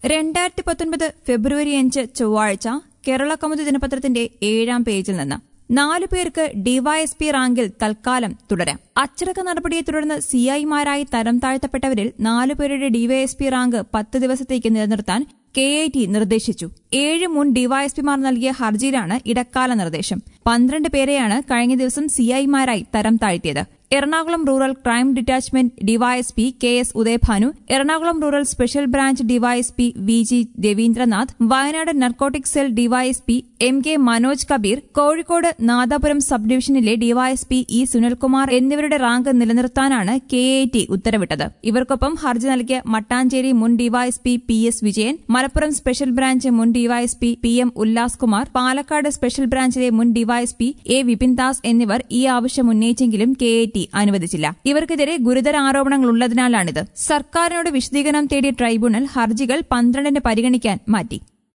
രണ്ടായിരത്തി പത്തൊൻപത് ഫെബ്രുവരി അഞ്ച് ചൊവ്വാഴ്ച കേരള കൗമുദി ദിനപത്രത്തിന്റെ ഏഴാം പേജിൽ നിന്ന് നാലു പേർക്ക് ഡിവൈഎസ്പി റാങ്കിൽ തൽക്കാലം തുടരാം അച്ചടക്ക നടപടിയെ തുടർന്ന് സിഐമാരായി തരം താഴ്ത്തപ്പെട്ടവരിൽ നാലുപേരുടെ ഡിവൈഎസ്പി റാങ്ക് പത്ത് ദിവസത്തേക്ക് നിലനിർത്താൻ കെ ഐ ടി നിർദ്ദേശിച്ചു ഏഴ് മുൻ ഡിവൈഎസ്പിമാർ നൽകിയ ഹർജിയിലാണ് ഇടക്കാല നിർദ്ദേശം പന്ത്രണ്ട് പേരെയാണ് കഴിഞ്ഞ ദിവസം സിഐമാരായി തരം താഴ്ത്തിയത് Ernakulam rural crime detachment DYSP K S Udayabhanu Ernakulam rural special branch DYSP V G Raveendranath Wayanad narcotic cell DYSP M K Manoj Kabeer Kozhikode Nadapuram sub ഡിവിഷനിലെ ഡിവൈഎസ്പി ഇ സുനിൽകുമാർ എന്നിവരുടെ റാങ്ക് നിലനിർത്താനാണ് കെ എ ടി ഉത്തരവിട്ടത് ഇവർക്കൊപ്പം ഹർജി നൽകിയ മട്ടാഞ്ചേരി മുൻ DYSP P S Vijayan Malappuram special branch മുൻ DYSP P M Ullas Kumar Palakkad special ബ്രാഞ്ചിലെ മുൻ ഡിവൈഎസ്പി എ വിപിൻ ദാസ് എന്നിവർ ഈ ആവശ്യം ഉന്നയിച്ചെങ്കിലും കെ എ ടി അനുവദിച്ചില്ല ഇവർക്കെതിരെ ഗുരുതര ആരോപണങ്ങളുള്ളതിനാലാണിത് സർക്കാരിനോട് വിശദീകരണം തേടിയ ട്രൈബ്യൂണൽ ഹർജികൾ പന്ത്രണ്ടിന് പരിഗണിക്കാൻ മാറ്റി